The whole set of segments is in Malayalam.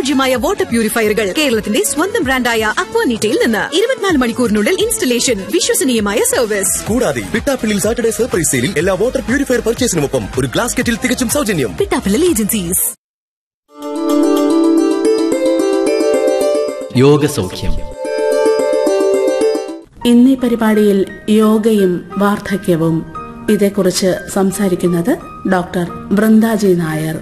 അനുയോജ്യമായ വാട്ടർ പ്യൂരിഫയറുകൾ കേരളത്തിന്റെ സ്വന്തം ബ്രാൻഡായ അക്വാനീറ്റയിൽ നിന്ന് ഇരുപത്തിനാല് മണിക്കൂറിനുള്ളിൽ ഇൻസ്റ്റലേഷൻ വിശ്വസനീയമായ സർവീസ് കൂടാതെ പിട്ടാപ്പിള്ളിൽ സാറ്റർഡേ സർപ്രൈസ് സെയിലിൽ എല്ലാ വാട്ടർ പ്യൂരിഫയർ പർച്ചേസിനുമൊപ്പം ഒരു ഗ്ലാസ് കെറ്റിൽ തികച്ചും സൗജന്യം പിട്ടാപ്പിള്ളൽ ഏജൻസീസ് യോഗസൗഖ്യം ഇന്നീ പരിപാടിയിൽ യോഗയും വാർദ്ധക്യവും ഇതേക്കുറിച്ച് സംസാരിക്കുന്നത് ഡോക്ടർ വൃന്ദാജി നായർ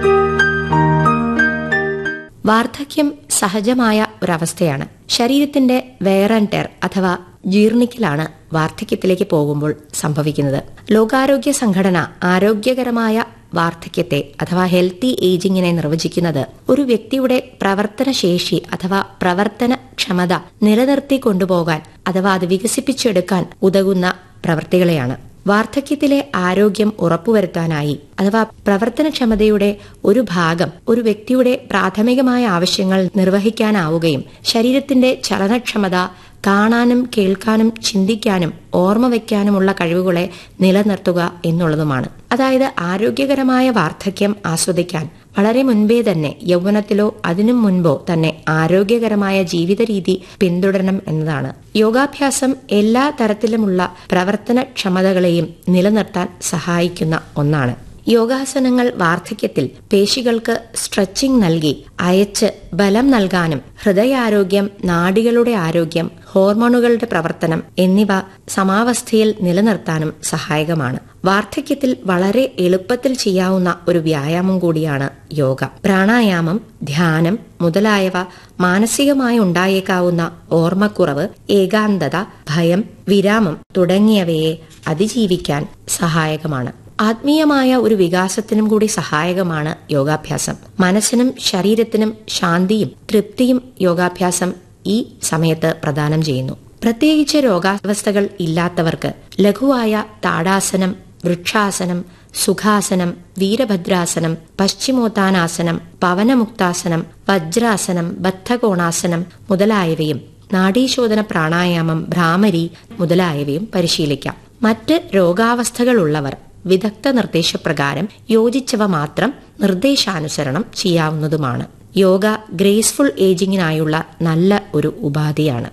വാർദ്ധക്യം സഹജമായ ഒരവസ്ഥയാണ് ശരീരത്തിന്റെ വെയർ ആൻഡ് ടെർ അഥവാ ജീർണിക്കലാണ് വാർദ്ധക്യത്തിലേക്ക് പോകുമ്പോൾ സംഭവിക്കുന്നത് ലോകാരോഗ്യ സംഘടന ആരോഗ്യകരമായ വാർദ്ധക്യത്തെ അഥവാ ഹെൽത്തി ഏജിങ്ങിനെ നിർവചിക്കുന്നത് ഒരു വ്യക്തിയുടെ പ്രവർത്തന ശേഷി അഥവാ പ്രവർത്തന ക്ഷമത നിലനിർത്തി കൊണ്ടുപോകാൻ അഥവാ അത് വികസിപ്പിച്ചെടുക്കാൻ ഉതകുന്ന പ്രവൃത്തികളെയാണ് വാർദ്ധക്യത്തിലെ ആരോഗ്യം ഉറപ്പുവരുത്താനായി അഥവാ പ്രവർത്തനക്ഷമതയുടെ ഒരു ഭാഗം ഒരു വ്യക്തിയുടെ പ്രാഥമികമായ ആവശ്യങ്ങൾ നിർവഹിക്കാനാവുകയും ശരീരത്തിന്റെ ചലനക്ഷമത കാണാനും കേൾക്കാനും ചിന്തിക്കാനും ഓർമ്മ വയ്ക്കാനുമുള്ള കഴിവുകളെ നിലനിർത്തുക എന്നുള്ളതുമാണ് അതായത് ആരോഗ്യകരമായ വാർദ്ധക്യം ആസ്വദിക്കാൻ വളരെ മുൻപേ തന്നെ യൗവനത്തിലോ അതിനും മുൻപോ തന്നെ ആരോഗ്യകരമായ ജീവിത രീതി പിന്തുടരണം എന്നതാണ് യോഗാഭ്യാസം എല്ലാ തരത്തിലുമുള്ള പ്രവർത്തന ക്ഷമതകളെയും നിലനിർത്താൻ സഹായിക്കുന്ന ഒന്നാണ് യോഗാസനങ്ങൾ വാർദ്ധക്യത്തിൽ പേശികൾക്ക് സ്ട്രെച്ചിങ് നൽകി അയച്ച് ബലം നൽകാനും ഹൃദയാരോഗ്യം നാഡികളുടെ ആരോഗ്യം ഹോർമോണുകളുടെ പ്രവർത്തനം എന്നിവ സമാവസ്ഥയിൽ നിലനിർത്താനും സഹായകമാണ് വാർദ്ധക്യത്തിൽ വളരെ എളുപ്പത്തിൽ ചെയ്യാവുന്ന ഒരു വ്യായാമം കൂടിയാണ് യോഗ പ്രാണായാമം ധ്യാനം മുതലായവ മാനസികമായി ഉണ്ടായേക്കാവുന്ന ഓർമ്മക്കുറവ് ഏകാന്തത ഭയം വിരാമം തുടങ്ങിയവയെ അതിജീവിക്കാൻ സഹായകമാണ് ആത്മീയമായ ഒരു വികാസത്തിനും കൂടി സഹായകമാണ് യോഗാഭ്യാസം മനസ്സിനും ശരീരത്തിനും ശാന്തിയും തൃപ്തിയും യോഗാഭ്യാസം ഈ സമയത്ത് പ്രദാനം ചെയ്യുന്നു പ്രത്യേകിച്ച് രോഗാവസ്ഥകൾ ഇല്ലാത്തവർക്ക് ലഘുവായ താടാസനം വൃക്ഷാസനം സുഖാസനം വീരഭദ്രാസനം പശ്ചിമോത്താനാസനം പവനമുക്താസനം വജ്രാസനം ബദ്ധകോണാസനം മുതലായവയും നാഡീശോധന പ്രാണായാമം ഭ്രാമരി മുതലായവയും പരിശീലിക്കാം മറ്റ് രോഗാവസ്ഥകളുള്ളവർ വിദഗ്ധ നിർദ്ദേശപ്രകാരം യോജിച്ചവ മാത്രം നിർദ്ദേശാനുസരണം ചെയ്യാവുന്നതുമാണ് യോഗ ഗ്രേസ്ഫുൾ ഏജിങ്ങിനായുള്ള നല്ല ഒരു ഉപാധിയാണ്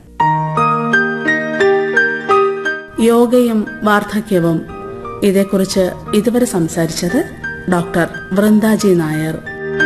യോഗയും വാർദ്ധക്യവും ഇതേക്കുറിച്ച് ഇതുവരെ സംസാരിച്ചത് ഡോക്ടർ വൃന്ദാജി നായർ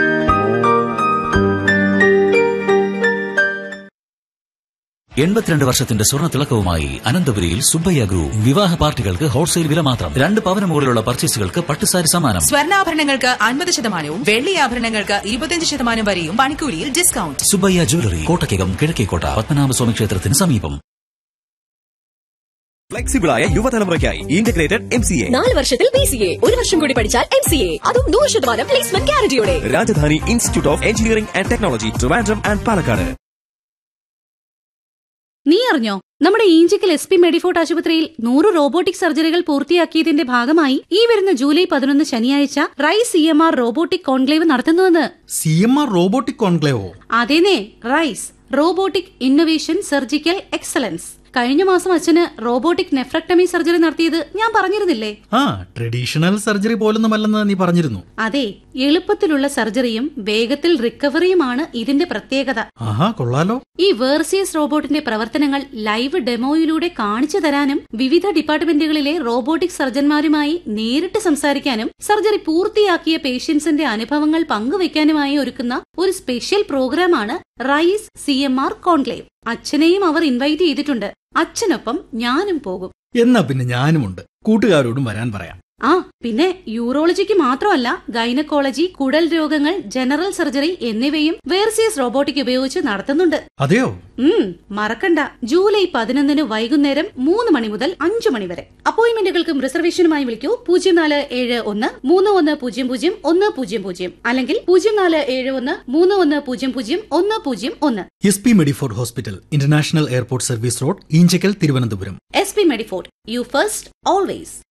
എൺപത്തിരണ്ട് വർഷത്തിന്റെ സ്വർണ്ണ തിളക്കവുമായി അനന്തപുരിയിൽ സുബ്ബയ്യ ഗ്രൂപ്പ് വിവാഹ പാർട്ടികൾക്ക് ഹോൾസെയിൽ വില മാത്രം രണ്ട് പവന് മുകളിലുള്ള പർച്ചേസുകൾക്ക് പട്ടുസാരി സമ്മാനം സ്വർണ്ണാഭരണങ്ങൾക്ക് അൻപത് ശതമാനവും വെള്ളി ആഭരണങ്ങൾക്ക് ഇരുപത്തിയഞ്ച് ശതമാനം വരെയും പണിക്കൂലിയിൽ ഡിസ്കൗണ്ട് സുബ്ബയ്യ ജ്വല്ലറി കോട്ടയ്ക്കകം കിഴക്കേക്കോട്ട പത്മനാഭസ്വാമി ക്ഷേത്രത്തിന് സമീപം ഫ്ലെക്സിബിളായ യുവതലമുറയ്ക്കായി ഇന്റഗ്രേറ്റഡ് എം സി എ നാല് വർഷത്തിൽ ബി സി എ ഒരു വർഷം കൂടി പഠിച്ചാൽ എം സി എ അതും നൂറ് ശതമാനം പ്ലേസ്മെന്റ് ഗ്യാരണ്ടിയോടെ Rajadhani institute of engineering and technology Trivandrum and Palakkad നീ അറിഞ്ഞോ നമ്മുടെ ഈഞ്ചിക്കൽ എസ് പി മെഡിഫോർട്ട് ആശുപത്രിയിൽ നൂറ് റോബോട്ടിക് സർജറികൾ പൂർത്തിയാക്കിയതിന്റെ ഭാഗമായി ഈ വരുന്ന ജൂലൈ പതിനൊന്ന് ശനിയാഴ്ച rise C M R robotic conclave നടത്തുന്നുവെന്ന് സി എം ആർ റോബോട്ടിക് കോൺക്ലേവോ അതേനെ rise robotic innovation surgical excellence കഴിഞ്ഞ മാസം അച്ഛന് റോബോട്ടിക് നെഫ്രക്ടമി സർജറി നടത്തിയത് ഞാൻ പറഞ്ഞിരുന്നില്ലേ ആ ട്രഡീഷണൽ സർജറി പോലൊന്നുമല്ലെന്ന് നീ പറഞ്ഞിരുന്നു അതെ എളുപ്പത്തിലുള്ള സർജറിയും വേഗത്തിൽ റിക്കവറിയുമാണ് ഇതിന്റെ പ്രത്യേകത ആഹാ കൊള്ളാലോ ഈ വേർസിയസ് റോബോട്ടിന്റെ പ്രവർത്തനങ്ങൾ ലൈവ് ഡെമോയിലൂടെ കാണിച്ചു തരാനും വിവിധ ഡിപ്പാർട്ട്മെന്റുകളിലെ റോബോട്ടിക് സർജന്മാരുമായി നേരിട്ട് സംസാരിക്കാനും സർജറി പൂർത്തിയാക്കിയ പേഷ്യൻസിന്റെ അനുഭവങ്ങൾ പങ്കുവയ്ക്കാനുമായി ഒരുക്കുന്ന ഒരു സ്പെഷ്യൽ പ്രോഗ്രാമാണ് rise C M R conclave അച്ഛനെയും അവർ ഇൻവൈറ്റ് ചെയ്തിട്ടുണ്ട് അച്ഛനൊപ്പം ഞാനും പോകും എന്നാ പിന്നെ ഞാനുമുണ്ട് കൂട്ടുകാരോടും വരാൻ പറയാം ആ പിന്നെ യൂറോളജിക്ക് മാത്രമല്ല ഗൈനക്കോളജി കുടൽ രോഗങ്ങൾ ജനറൽ സർജറി എന്നിവയും വേർസിയസ് റോബോട്ടിക് ഉപയോഗിച്ച് നടത്തുന്നുണ്ട് അതെയോ ഉം മറക്കണ്ട ജൂലൈ പതിനൊന്നിന് വൈകുന്നേരം മൂന്ന് മണി മുതൽ അഞ്ചു മണി വരെ അപ്പോയിന്റ്മെന്റുകൾക്കും റിസർവേഷനുമായി വിളിക്കൂ പൂജ്യം നാല് ഏഴ് ഒന്ന് മൂന്ന് ഒന്ന് പൂജ്യം പൂജ്യം ഒന്ന് പൂജ്യം പൂജ്യം അല്ലെങ്കിൽ പൂജ്യം നാല് ഏഴ് ഒന്ന് മൂന്ന് ഒന്ന് പൂജ്യം പൂജ്യം ഒന്ന് പൂജ്യം ഒന്ന് S P Medifort hospital international airport service road Enchakkal Thiruvananthapuram S P Medifort you first always